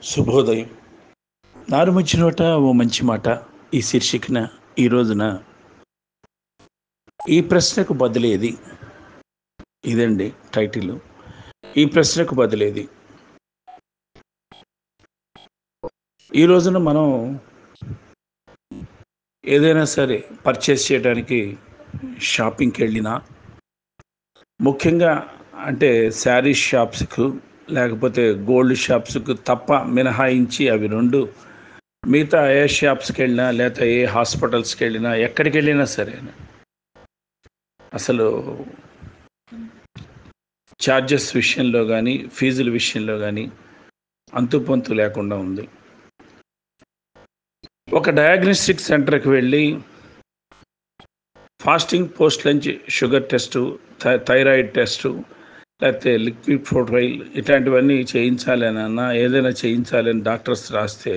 శుభోదయం నారుమంచి నోట ఓ మంచి మాట ఈ శీర్షికన ఈ రోజున ఈ ప్రశ్నకు బదిలేది ఇదండి టైటిల్ ఈ ప్రశ్నకు బదిలేది ఈ రోజున మనం ఏదైనా సరే పర్చేస్ చేయడానికి షాపింగ్కి వెళ్ళినా ముఖ్యంగా అంటే శారీ షాప్స్కు లేకపోతే గోల్డ్ షాప్స్కు తప్ప మినహాయించి అవి రెండు మిగతా ఏ షాప్స్కి వెళ్ళినా లేకపోతే ఏ హాస్పిటల్స్కి వెళ్ళినా ఎక్కడికి వెళ్ళినా సరే అసలు ఛార్జెస్ విషయంలో కానీ ఫీజుల విషయంలో కానీ అంతుపంతు లేకుండా ఉంది ఒక డయాగ్నోస్టిక్ సెంటర్కి వెళ్ళి fasting post lunch sugar test thyroid test లేకపోతే లిక్విడ్ ప్రొఫైల్ ఇట్లాంటివన్నీ చేయించాలి అని అన్నా ఏదైనా చేయించాలి అని డాక్టర్స్ రాస్తే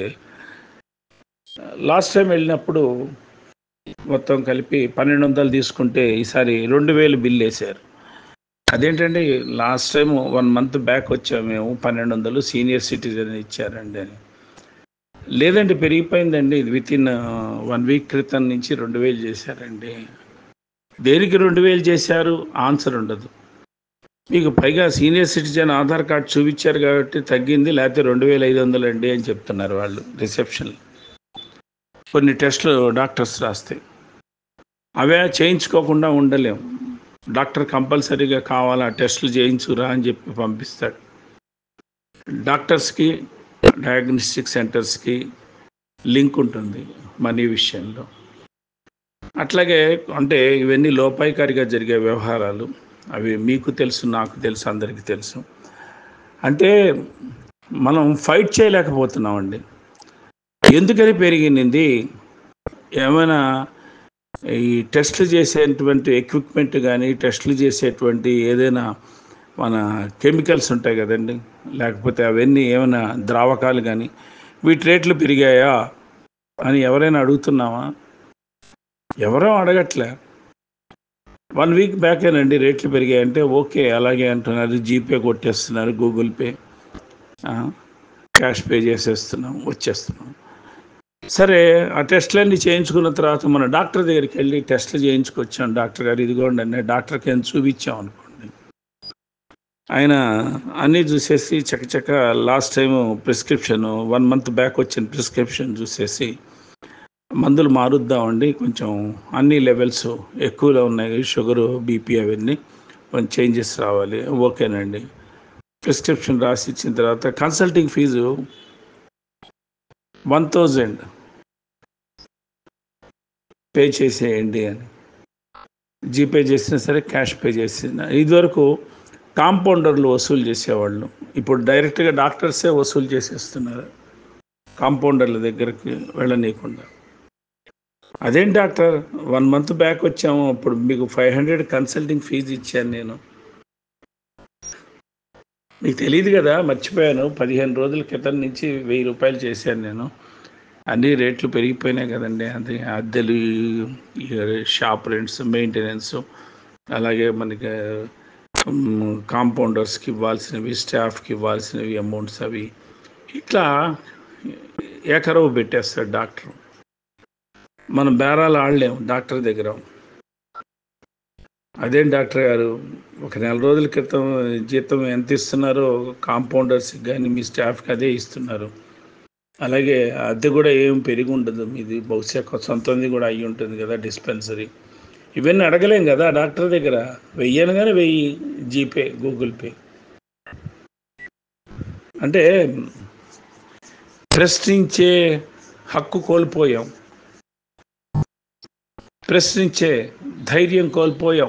లాస్ట్ టైం వెళ్ళినప్పుడు మొత్తం కలిపి పన్నెండు వందలు తీసుకుంటే ఈసారి రెండు వేలు బిల్ వేశారు అదేంటండి last time one month back వచ్చాము మేము పన్నెండు వందలు సీనియర్ సిటిజన్ ఇచ్చారండి అని లేదండి పెరిగిపోయిందండి విత్ ఇన్ వన్ వీక్ క్రితం నుంచి రెండు వేలు చేశారండి దేనికి రెండు వేలు చేశారు ఆన్సర్ ఉండదు మీకు పైగా సీనియర్ సిటిజన్ ఆధార్ కార్డ్ చూపించారు కాబట్టి తగ్గింది లేకపోతే రెండు వేల ఐదు వందలు అండి అని చెప్తున్నారు వాళ్ళు రిసెప్షన్ కొన్ని టెస్టులు డాక్టర్స్ రాస్తే అవే చేయించుకోకుండా ఉండలేం డాక్టర్ కంపల్సరీగా కావాలా టెస్టులు చేయించురా అని చెప్పి పంపిస్తాడు డాక్టర్స్కి డయాగ్నోస్టిక్ సెంటర్స్కి లింక్ ఉంటుంది మనీ విషయంలో అట్లాగే అంటే ఇవన్నీ లోపాయికారిగా జరిగే వ్యవహారాలు అవి మీకు తెలుసు నాకు తెలుసు అందరికీ తెలుసు అంటే మనం ఫైట్ చేయలేకపోతున్నామండి ఎందుకని పెరిగింది ఏమైనా ఈ టెస్టులు చేసేటువంటి ఎక్విప్మెంట్ కానీ టెస్టులు చేసేటువంటి ఏదైనా మన కెమికల్స్ ఉంటాయి కదండి లేకపోతే అవన్నీ ఏమైనా ద్రావకాలు కానీ వీటి రేట్లు పెరిగాయా అని ఎవరైనా అడుగుతున్నామా ఎవరో అడగట్లే వన్ వీక్ బ్యాకేనండి రేట్లు పెరిగాయంటే ఓకే అలాగే అంటున్నారు జీపే కొట్టేస్తున్నారు గూగుల్ పే క్యాష్ పే చేసేస్తున్నాం వచ్చేస్తున్నాం సరే ఆ టెస్ట్లన్నీ చేయించుకున్న తర్వాత మన డాక్టర్ దగ్గరికి వెళ్ళి టెస్ట్లు చేయించుకొచ్చాం డాక్టర్ గారు ఇదిగోండి అన్నీ డాక్టర్కి ఏం చూపించాం అనుకోండి ఆయన అన్నీ చూసేసి చకచక last time prescription one month back వచ్చిన ప్రిస్క్రిప్షన్ చూసేసి మందులు మారుద్దామండి కొంచెం అన్ని లెవెల్స్ ఎక్కువలో ఉన్నాయి షుగరు బీపీ అవన్నీ కొంచెం చేంజెస్ రావాలి ఓకేనండి ప్రిస్క్రిప్షన్ రాసి ఇచ్చిన తర్వాత consulting fees one thousand pay చేసేయండి అని జీపే చేసినా సరే క్యాష్ పే చేసిన ఇదివరకు కాంపౌండర్లు వసూలు చేసేవాళ్ళు ఇప్పుడు డైరెక్ట్గా డాక్టర్సే వసూలు చేసేస్తున్నారు కాంపౌండర్ల దగ్గరికి వెళ్ళనీయకుండా అదేం డాక్టర్ వన్ మంత్ బ్యాక్ వచ్చాము అప్పుడు మీకు ఫైవ్ హండ్రెడ్ కన్సల్టింగ్ ఫీజు ఇచ్చాను నేను మీకు తెలియదు కదా మర్చిపోయాను పదిహేను రోజుల క్రితం నుంచి వెయ్యి రూపాయలు చేశాను నేను అన్ని రేట్లు పెరిగిపోయినాయి కదండి అది అద్దెలు షాప్ రెంట్స్ మెయింటెనెన్స్ అలాగే మనకి కాంపౌండర్స్కి ఇవ్వాల్సినవి స్టాఫ్కి ఇవ్వాల్సినవి అమౌంట్స్ అవి ఇట్లా ఏకరవు పెట్టేస్తాడు డాక్టర్ మనం బేరాలు ఆడలేము డాక్టర్ దగ్గర అదేం డాక్టర్ గారు ఒక నెల రోజుల క్రితం జీతం ఎంత ఇస్తున్నారో కాంపౌండర్స్కి కానీ మీ స్టాఫ్కి అదే ఇస్తున్నారు అలాగే అద్దె కూడా ఏం పెరిగి ఉండదు మీది బహుశా సొంతంది కూడా అయ్యి ఉంటుంది కదా డిస్పెన్సరీ ఇవన్నీ అడగలేం కదా డాక్టర్ దగ్గర వెయ్యనగానే వెయ్యి జీపే గూగుల్ పే అంటే ప్రశ్నించే హక్కు కోల్పోయాం ప్రశ్నించే ధైర్యం కోల్పోయాం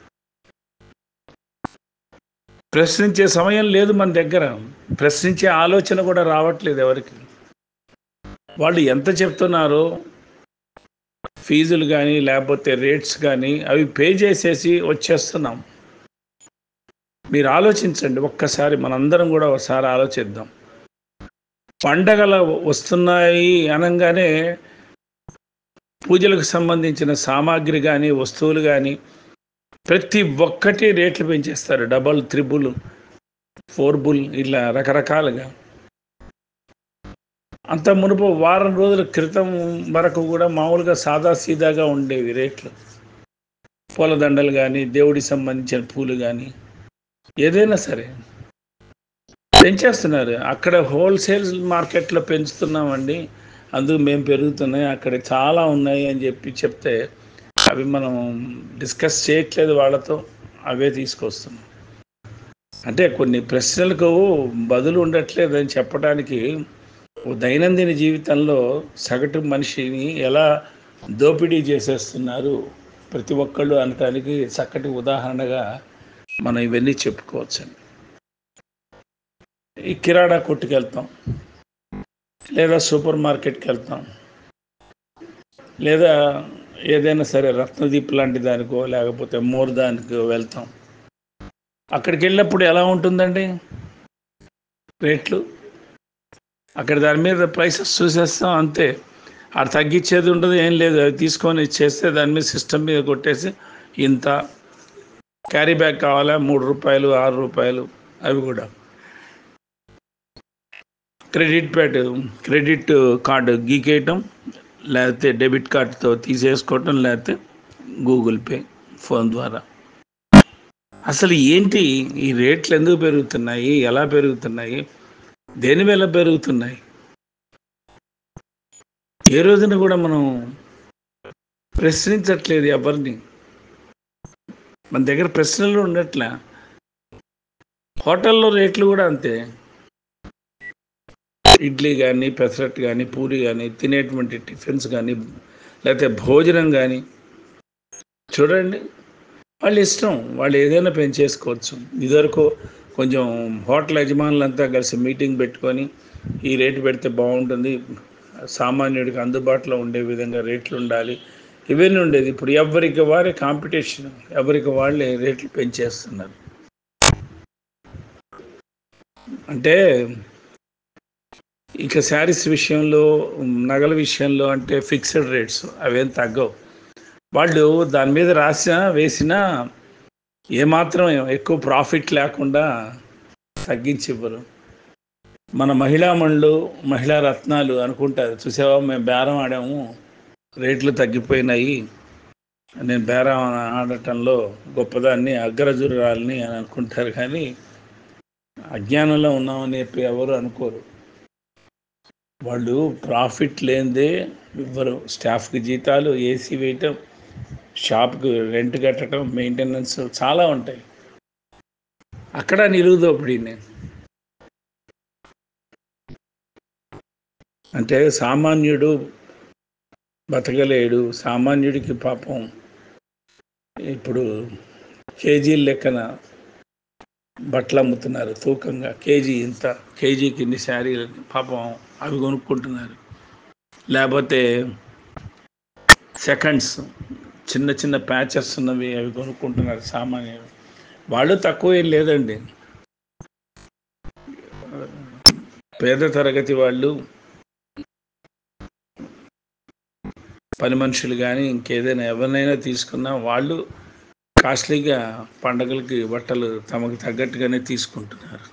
ప్రశ్నించే సమయం లేదు మన దగ్గర ప్రశ్నించే ఆలోచన కూడా రావట్లేదు ఎవరికి వాళ్ళు ఎంత చెప్తున్నారో ఫీజులు కానీ లేకపోతే రేట్స్ కానీ అవి పే చేసేసి వచ్చేస్తున్నాం మీరు ఆలోచించండి ఒక్కసారి మనందరం కూడా ఒకసారి ఆలోచిద్దాం పండగలు వస్తున్నాయి అనగానే పూజలకు సంబంధించిన సామాగ్రి కానీ వస్తువులు కానీ ప్రతి ఒక్కటి రేట్లు పెంచేస్తారు డబల్ త్రిబుల్ ఫోర్ బుల్ ఇట్లా రకరకాలుగా అంత మునుపు వారం రోజుల క్రితం వరకు కూడా మామూలుగా సాదా సీదాగా ఉండేవి రేట్లు పూలదండలు కానీ దేవుడికి సంబంధించిన పూలు కానీ ఏదైనా సరే పెంచేస్తున్నారు అక్కడ హోల్సేల్ మార్కెట్లో పెంచుతున్నామండి అందుకు మేము పెరుగుతున్నాయి అక్కడ చాలా ఉన్నాయి అని చెప్పి చెప్తే అవి మనం డిస్కస్ చేయట్లేదు వాళ్ళతో అవే తీసుకొస్తున్నాం అంటే కొన్ని ప్రశ్నలకు బదులు ఉండట్లేదు అని చెప్పడానికి ఓ దైనందిన జీవితంలో సగటు మనిషిని ఎలా దోపిడీ చేసేస్తున్నారు ప్రతి ఒక్కళ్ళు అనటానికి చక్కటి ఉదాహరణగా మనం ఇవన్నీ చెప్పుకోవచ్చండి ఈ కిరాణా కొట్టుకు వెళ్తాం లేదా సూపర్ మార్కెట్కి వెళ్తాం లేదా ఏదైనా సరే రత్నదీప్ లాంటి దానికో లేకపోతే మోర్ దానికో వెళ్తాం అక్కడికి వెళ్ళినప్పుడు ఎలా ఉంటుందండి రేట్లు అక్కడ దాని మీద ప్రైసెస్ చూసేస్తాం అంతే అది తగ్గించేది ఉండదు ఏం లేదు అది తీసుకొని ఇచ్చేస్తే దాని మీద సిస్టమ్ మీద కొట్టేసి ఇంత క్యారీ బ్యాగ్ కావాలా మూడు రూపాయలు ఆరు రూపాయలు అవి కూడా క్రెడిట్ ప్యాడ్ క్రెడిట్ కార్డు గీకేయటం లేకపోతే డెబిట్ కార్డుతో తీసేసుకోవటం లేకపోతే గూగుల్ పే ఫోన్ ద్వారా అసలు ఏంటి ఈ రేట్లు ఎందుకు పెరుగుతున్నాయి ఎలా పెరుగుతున్నాయి దేని వల్ల పెరుగుతున్నాయి ఏ రోజున కూడా మనం ప్రశ్నించట్లేదు ఎవరిని మన దగ్గర ప్రశ్నలు ఉండట్లే హోటల్లో రేట్లు కూడా అంతే ఇడ్లీ కానీ పెసరట్టు కానీ పూరి కానీ తినేటువంటి టిఫిన్స్ కానీ లేకపోతే భోజనం కానీ చూడండి వాళ్ళ ఇష్టం వాళ్ళు ఏదైనా పెంచేసుకోవచ్చు ఇదివరకు కొంచెం హోటల్ యజమానులంతా కలిసి మీటింగ్ పెట్టుకొని ఈ రేటు పెడితే బాగుంటుంది సామాన్యుడికి అందుబాటులో ఉండే విధంగా రేట్లు ఉండాలి ఇవన్నీ ఉండేది ఇప్పుడు ఎవరికి వారే కాంపిటీషన్ ఎవరికి వాళ్ళే రేట్లు పెంచేస్తున్నారు అంటే ఇక శారీస్ విషయంలో నగల విషయంలో అంటే ఫిక్స్డ్ రేట్స్ అవేం తగ్గవు వాళ్ళు దాని మీద రాసినా వేసినా ఏమాత్రం ఎక్కువ ప్రాఫిట్ లేకుండా తగ్గించి ఇవ్వరు మన మహిళామణులు మహిళా రత్నాలు అనుకుంటారు చూసావా మేము బేరం ఆడాము రేట్లు తగ్గిపోయినాయి నేను బేరం ఆడటంలో గొప్పదాన్ని అగ్రజురాలని అని అనుకుంటారు కానీ అజ్ఞానంలో ఉన్నామని చెప్పి ఎవరు అనుకోరు వాళ్ళు ప్రాఫిట్ లేనిదే ఇవ్వరు స్టాఫ్కి జీతాలు ఏసీ వేయటం షాప్కి రెంట్ కట్టడం మెయింటెనెన్స్ చాలా ఉంటాయి అక్కడ నిలువుదోపిడీనే అంటే సామాన్యుడు బతకలేడు సామాన్యుడికి పాపం ఇప్పుడు కేజీల లెక్కన బట్టలు అమ్ముతున్నారు తూకంగా కేజీ ఇంత కేజీకి ఇన్ని శారీలు పాపం అవి కొనుక్కుంటున్నారు లేకపోతే సెకండ్స్ చిన్న చిన్న ప్యాచెస్ ఉన్నవి అవి కొనుక్కుంటున్నారు సామాన్యులు వాళ్ళు తక్కువ ఏం లేదండి పేద తరగతి వాళ్ళు పని మనుషులు కానీ ఇంకేదైనా ఎవరినైనా తీసుకున్నా వాళ్ళు కాస్ట్లీగా పండగలకి బట్టలు తమకు తగ్గట్టుగానే తీసుకుంటున్నారు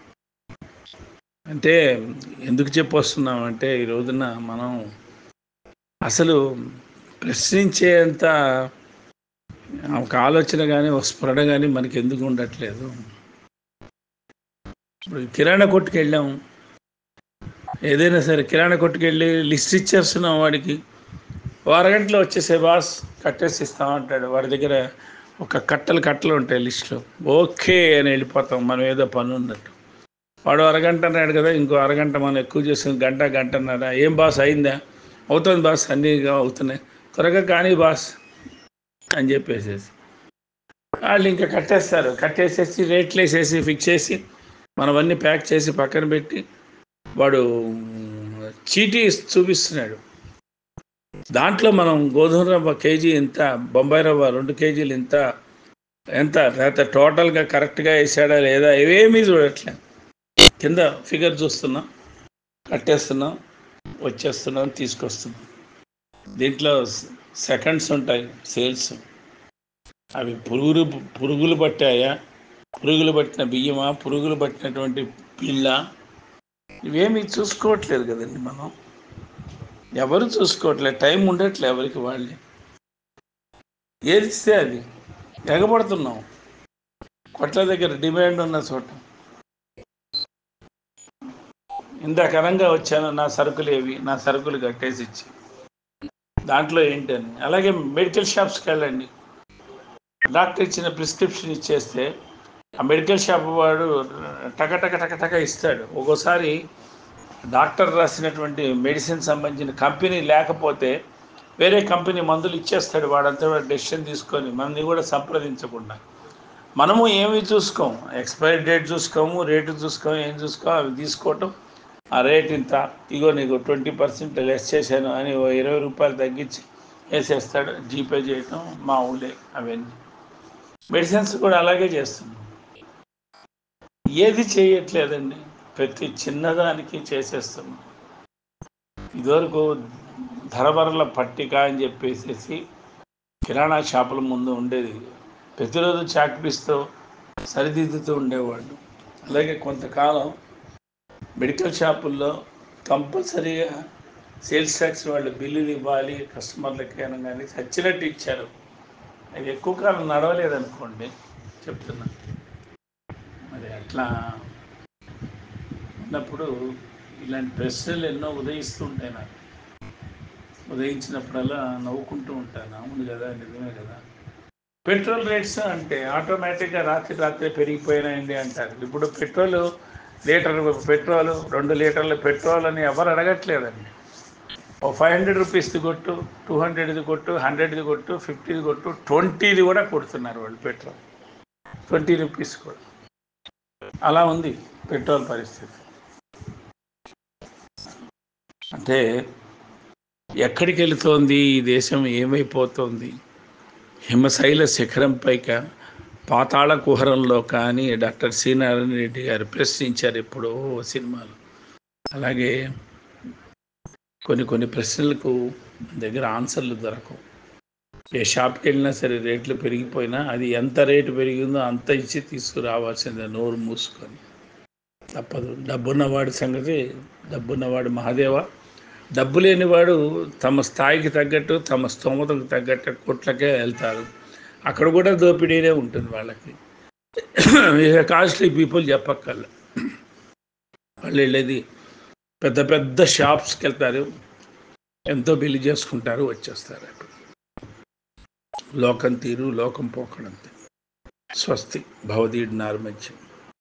అంటే ఎందుకు చెప్పొస్తున్నామంటే ఈ రోజున మనం అసలు ప్రశ్నించేంత ఒక ఆలోచన కానీ ఒక స్ఫురణ కానీ మనకి ఎందుకు ఉండట్లేదు ఇప్పుడు కిరాణా కొట్టుకు వెళ్ళాం ఏదైనా సరే కిరాణా కొట్టుకు వెళ్ళి లిస్ట్ ఇచ్చేస్తున్నాం వాడికి ఓ అరగంటలో వచ్చేసే బాస్ కట్టేసి ఇస్తామంటాడు వాడి దగ్గర ఒక కట్టలు కట్టలు ఉంటాయి లిస్టులో ఓకే అని వెళ్ళిపోతాం మనం ఏదో పని ఉన్నట్టు వాడు అరగంట అన్నాడు కదా ఇంకో అరగంట మనం ఎక్కువ చేసుకుని గంట గంటన్నర ఏం బాస్ అయిందా అవుతుంది బాస్ అన్నీ అవుతున్నాయి త్వరగా కానీ బాస్ అని చెప్పేసేసి వాళ్ళు ఇంకా కట్టేస్తారు కట్టేసేసి రేట్లు వేసేసి ఫిక్స్ చేసి మనవన్నీ ప్యాక్ చేసి పక్కన పెట్టి వాడు చీటీ చూపిస్తున్నాడు దాంట్లో మనం గోధుమ రవ్వ కేజీ ఇంత బొంబాయి రవ్వ రెండు కేజీలు ఇంత ఎంత లేకపోతే టోటల్గా కరెక్ట్గా వేసాడా లేదా ఇవేమీ చూడట్లే కింద ఫిగర్ చూస్తున్నాం కట్టేస్తున్నాం వచ్చేస్తున్నాం తీసుకొస్తున్నాం దీంట్లో సెకండ్స్ ఉంటాయి సేల్స్ అవి పురుగులు పురుగులు పట్టాయా పురుగులు పట్టిన బియ్యమా పురుగులు పట్టినటువంటి పిల్ల ఇవేమీ చూసుకోవట్లేదు కదండి మనం ఎవరు చూసుకోవట్లేదు టైం ఉండట్లే ఎవరికి వాళ్ళే ఏది ఇస్తే అది ఎగబడుతున్నాం కొట్ల దగ్గర డిమాండ్ ఉన్న చోట ఇందాక అనంగా వచ్చాను నా సరుకులు ఏవి నా సరుకులు కట్టేసి ఇచ్చి దాంట్లో ఏంటని అలాగే మెడికల్ షాప్స్కి వెళ్ళండి డాక్టర్ ఇచ్చిన ప్రిస్క్రిప్షన్ ఇచ్చేస్తే ఆ మెడికల్ షాప్ వాడు టక టక టక టక ఇస్తాడు ఒక్కోసారి డాక్టర్ రాసినటువంటి మెడిసిన్ సంబంధించిన కంపెనీ లేకపోతే వేరే కంపెనీ మందులు ఇచ్చేస్తాడు వాడంతా డెసిషన్ తీసుకొని మనని కూడా సంప్రదించకుండా మనము ఏమి చూసుకోం ఎక్స్పైరీ డేట్ చూసుకోము రేటు చూసుకోము ఏం చూసుకోము అవి తీసుకోవటం ఆ రేట్ ఇంత ఇగో నీకు ట్వంటీ పర్సెంట్ లెస్ చేశాను అని ఓ ఇరవై రూపాయలు తగ్గించి వేసేస్తాడు జీపే చేయటం మా ఊళ్ళే అవన్నీ మెడిసిన్స్ కూడా అలాగే చేస్తున్నాం ఏది చేయట్లేదండి ప్రతి చిన్నదానికి చేసేస్తున్నాం ఇదివరకు ధరబరల పట్టిక అని చెప్పేసి కిరాణా షాపుల ముందు ఉండేది ప్రతిరోజు చాక్పీస్తో సరిదిద్దుతూ ఉండేవాళ్ళు అలాగే కొంతకాలం మెడికల్ షాపుల్లో కంపల్సరీగా సేల్స్ ట్యాక్స్ వాళ్ళు బిల్లులు ఇవ్వాలి కస్టమర్లకి అనగానే చచ్చినట్టు ఇచ్చారు అది ఎక్కువ కాలం నడవలేదనుకోండి చెప్తున్నా మరి అట్లా ఉన్నప్పుడు ఇలాంటి ప్రశ్నలు ఎన్నో ఉదయిస్తూ ఉంటాయి నాకు ఉదయించినప్పుడల్లా నవ్వుకుంటూ ఉంటాను అవును కదా నిజమే కదా పెట్రోల్ రేట్స్ అంటే ఆటోమేటిక్గా రాత్రి రాత్రి పెరిగిపోయినాయండి అంటారు ఇప్పుడు పెట్రోల్ లీటర్ పెట్రోల్ రెండు లీటర్ల పెట్రోల్ అని ఎవరు అడగట్లేదండి ఓ ఫైవ్ హండ్రెడ్ రూపీస్ది కొట్టు టూ హండ్రెడ్ది కొట్టు హండ్రెడ్ది కొట్టు ఫిఫ్టీది కొట్టు ట్వంటీది కూడా కొడుతున్నారు వాళ్ళు పెట్రోల్ ట్వంటీ రూపీస్ కూడా అలా ఉంది పెట్రోల్ పరిస్థితి అంటే ఎక్కడికి వెళుతోంది ఈ దేశం ఏమైపోతుంది హిమశైల శిఖరంపైక పాతాళ కుహరంలో కానీ డాక్టర్ సి నారాయణ రెడ్డి గారు ప్రశ్నించారు ఎప్పుడో సినిమాలు అలాగే కొన్ని కొన్ని ప్రశ్నలకు మన దగ్గర ఆన్సర్లు దొరకవు ఏ షాప్కి వెళ్ళినా సరే రేట్లు పెరిగిపోయినా అది ఎంత రేటు పెరిగిందో అంత ఇచ్చి తీసుకురావాల్సిందే నోరు మూసుకొని తప్పదు డబ్బున్నవాడి సంగతి డబ్బున్నవాడు మహాదేవ డబ్బు లేనివాడు తమ స్థాయికి తగ్గట్టు తమ స్తోమతకు తగ్గట్టు కొట్లకే వెళ్తారు అక్కడ కూడా దోపిడీనే ఉంటుంది వాళ్ళకి ఇక కాస్ట్లీ పీపుల్ చెప్పక్కర్లే వాళ్ళు వెళ్ళేది పెద్ద పెద్ద షాప్స్కి వెళ్తారు ఎంతో బిల్లు చేసుకుంటారు వచ్చేస్తారు లోకం తీరు లోకం పోకడంతే స్వస్తి భవదీడ్ నార్మధ్యం